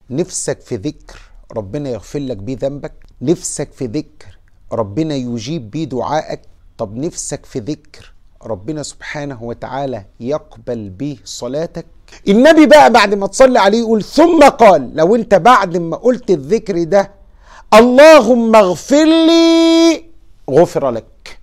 نفسك في ذكر ربنا يغفر لك بيه ذنبك نفسك في ذكر ربنا يجيب بيه دعائك طب نفسك في ذكر ربنا سبحانه وتعالى يقبل بيه صلاتك النبي بقى بعد ما تصلي عليه يقول ثم قال لو انت بعد ما قلت الذكر ده اللهم اغفر لي غفر لك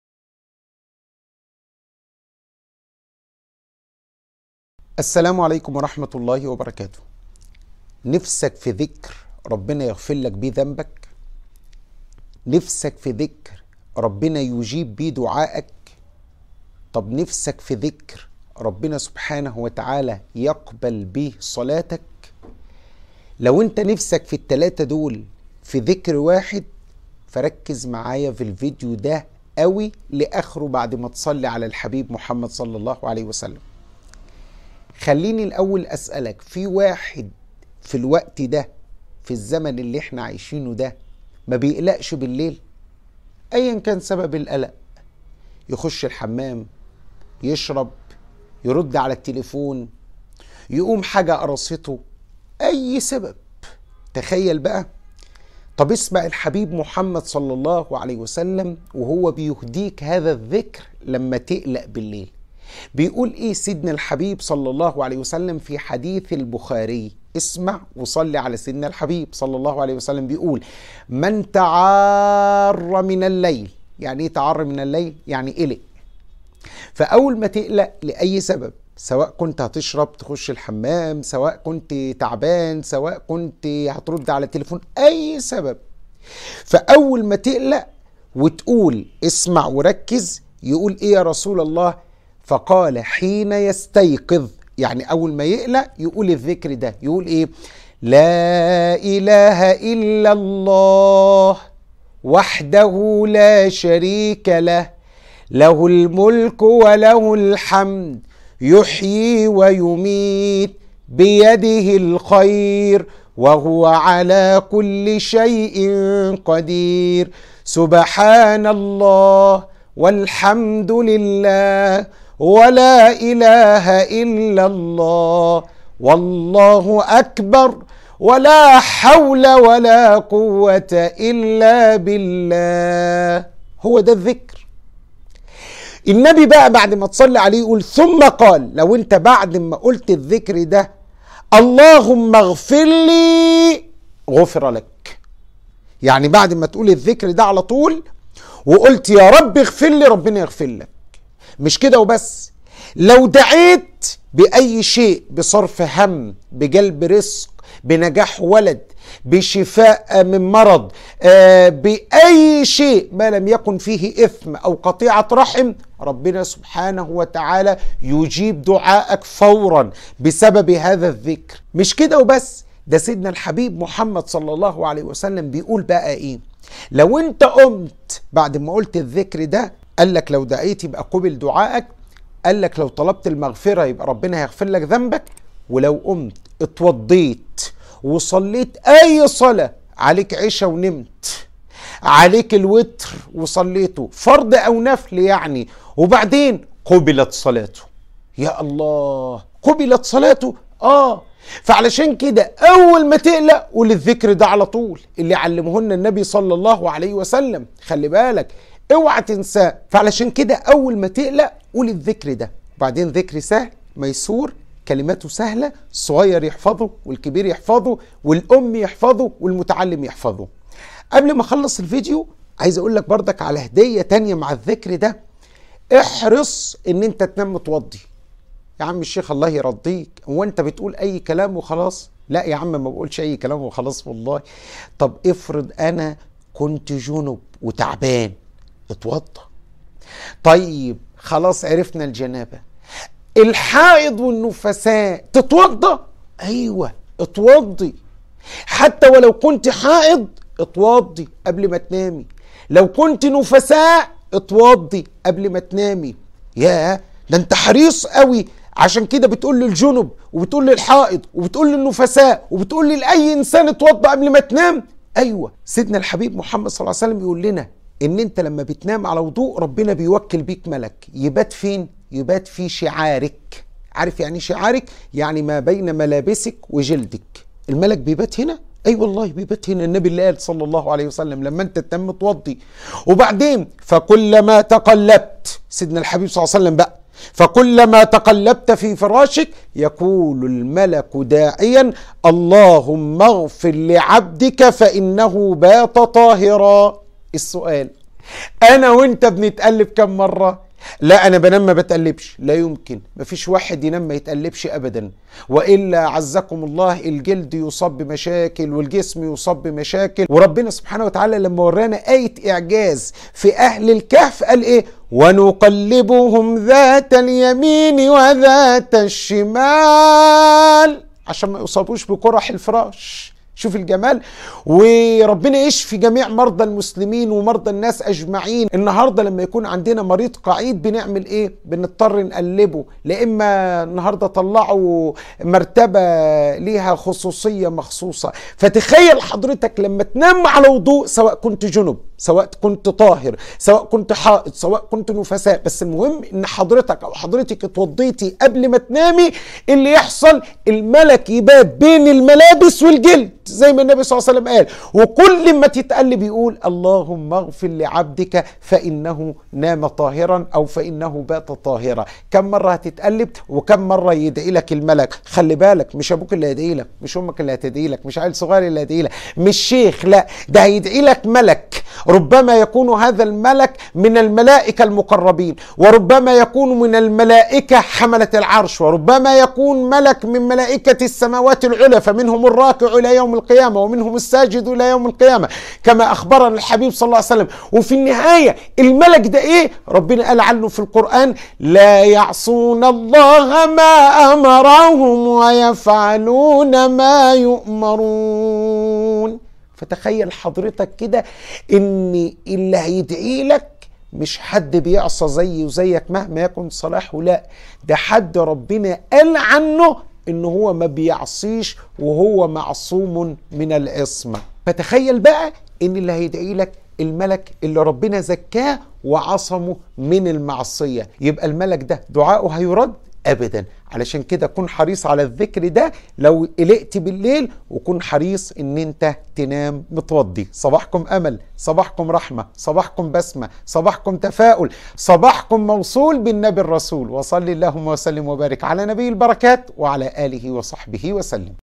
السلام عليكم ورحمة الله وبركاته نفسك في ذكر ربنا يغفر لك بيه ذنبك نفسك في ذكر ربنا يجيب بيه دعائك طب نفسك في ذكر ربنا سبحانه وتعالى يقبل بيه صلاتك لو انت نفسك في التلاتة دول في ذكر واحد فركز معايا في الفيديو ده قوي لاخره بعد ما تصلي على الحبيب محمد صلى الله عليه وسلم خليني الاول اسالك في واحد في الوقت ده في الزمن اللي احنا عايشينه ده ما بيقلقش بالليل ايا كان سبب القلق يخش الحمام يشرب يرد على التليفون يقوم حاجة قرصته أي سبب تخيل بقى طب اسمع الحبيب محمد صلى الله عليه وسلم وهو بيهديك هذا الذكر لما تقلق بالليل بيقول ايه سيدنا الحبيب صلى الله عليه وسلم في حديث البخاري اسمع وصلي على سيدنا الحبيب صلى الله عليه وسلم بيقول من تعار من الليل يعني ايه تعار من الليل يعني قلق فاول ما تقلق لاي سبب سواء كنت هتشرب تخش الحمام سواء كنت تعبان سواء كنت هترد على التليفون اي سبب فاول ما تقلق وتقول اسمع وركز يقول ايه يا رسول الله فقال حين يستيقظ يعني اول ما يقلق يقول الذكر ده يقول ايه لا اله الا الله وحده لا شريك له له الملك وله الحمد يحيي ويميت بيده الخير وهو على كل شيء قدير سبحان الله والحمد لله ولا اله الا الله والله اكبر ولا حول ولا قوه الا بالله هو ده الذكر النبي بقى بعد ما تصلي عليه يقول ثم قال لو انت بعد ما قلت الذكر ده اللهم اغفر لي غفر لك يعني بعد ما تقول الذكر ده على طول وقلت يا رب اغفر لي ربنا يغفر لك مش كده وبس لو دعيت بأي شيء بصرف هم بجلب رزق بنجاح ولد بشفاء من مرض آه بأي شيء ما لم يكن فيه إثم أو قطيعة رحم ربنا سبحانه وتعالى يجيب دعائك فورا بسبب هذا الذكر مش كده وبس ده سيدنا الحبيب محمد صلى الله عليه وسلم بيقول بقى إيه لو انت قمت بعد ما قلت الذكر ده قال لك لو دعيت يبقى قبل دعائك قال لك لو طلبت المغفرة يبقى ربنا هيغفر لك ذنبك ولو قمت اتوضيت وصليت اي صلاة عليك عشاء ونمت عليك الوتر وصليته فرض او نفل يعني وبعدين قبلت صلاته يا الله قبلت صلاته اه فعلشان كده اول ما تقلق قول الذكر ده على طول اللي علمهن النبي صلى الله عليه وسلم خلي بالك اوعى تنساه فعلشان كده اول ما تقلق قول الذكر ده وبعدين ذكر سهل ميسور كلماته سهلة الصغير يحفظه والكبير يحفظه والأم يحفظه والمتعلم يحفظه قبل ما أخلص الفيديو عايز أقول لك بردك على هدية تانية مع الذكر ده احرص ان انت تنام متوضي يا عم الشيخ الله يرضيك هو انت بتقول اي كلام وخلاص لا يا عم ما بقولش اي كلام وخلاص والله طب افرض انا كنت جنب وتعبان اتوضى طيب خلاص عرفنا الجنابه الحائض والنفساء تتوضى ايوه اتوضي حتى ولو كنت حائض اتوضي قبل ما تنامي لو كنت نفساء اتوضي قبل ما تنامي يا ده انت حريص قوي عشان كده بتقول للجنب وبتقول للحائض وبتقول للنفساء وبتقول لاي انسان اتوضى قبل ما تنام ايوه سيدنا الحبيب محمد صلى الله عليه وسلم يقول لنا ان انت لما بتنام على وضوء ربنا بيوكل بيك ملك يبات فين يبات في شعارك عارف يعني شعارك يعني ما بين ملابسك وجلدك الملك بيبات هنا اي أيوة والله بيبات هنا النبي اللي قال صلى الله عليه وسلم لما انت تتم توضي وبعدين فكلما تقلبت سيدنا الحبيب صلى الله عليه وسلم بقى فكلما تقلبت في فراشك يقول الملك داعيا اللهم اغفر لعبدك فانه بات طاهرا السؤال انا وانت بنتقلب كم مره لا انا بنام ما بتقلبش لا يمكن مفيش واحد ينام ما يتقلبش ابدا والا عزكم الله الجلد يصاب بمشاكل والجسم يصاب بمشاكل وربنا سبحانه وتعالى لما ورانا ايه اعجاز في اهل الكهف قال ايه ونقلبهم ذات اليمين وذات الشمال عشان ما يصابوش بقرح الفراش شوف الجمال وربنا يشفي جميع مرضى المسلمين ومرضى الناس اجمعين النهارده لما يكون عندنا مريض قعيد بنعمل ايه بنضطر نقلبه لا اما النهارده طلعوا مرتبه ليها خصوصيه مخصوصه فتخيل حضرتك لما تنام على وضوء سواء كنت جنب سواء كنت طاهر سواء كنت حائض سواء كنت نفساء بس المهم ان حضرتك او حضرتك اتوضيتي قبل ما تنامي اللي يحصل الملك يبات بين الملابس والجلد زي ما النبي صلى الله عليه وسلم قال وكل ما تتقلب يقول اللهم اغفر لعبدك فانه نام طاهرا او فانه بات طاهرا كم مره هتتقلب وكم مره يدعي لك الملك خلي بالك مش ابوك اللي هيدعي لك مش امك اللي هتدعي لك مش عيل صغير اللي هيدعي لك مش شيخ لا ده هيدعي لك ملك ربما يكون هذا الملك من الملائكه المقربين وربما يكون من الملائكه حمله العرش وربما يكون ملك من ملائكه السماوات العلى فمنهم الراكع الى يوم القيامه ومنهم الساجد الى يوم القيامه كما اخبرنا الحبيب صلى الله عليه وسلم وفي النهايه الملك ده ايه ربنا قال عنه في القران لا يعصون الله ما امرهم ويفعلون ما يؤمرون فتخيل حضرتك كده ان اللي هيدعي لك مش حد بيعصى زي وزيك مهما يكن صلاحه لا ده حد ربنا قال عنه ان هو ما بيعصيش وهو معصوم من العصمة فتخيل بقى ان اللي هيدعي لك الملك اللي ربنا زكاه وعصمه من المعصية يبقى الملك ده دعاؤه هيرد ابدا علشان كده كن حريص على الذكر ده لو قلقت بالليل وكن حريص ان انت تنام متوضي صباحكم امل صباحكم رحمه صباحكم بسمه صباحكم تفاؤل صباحكم موصول بالنبي الرسول وصلي اللهم وسلم وبارك على نبي البركات وعلى اله وصحبه وسلم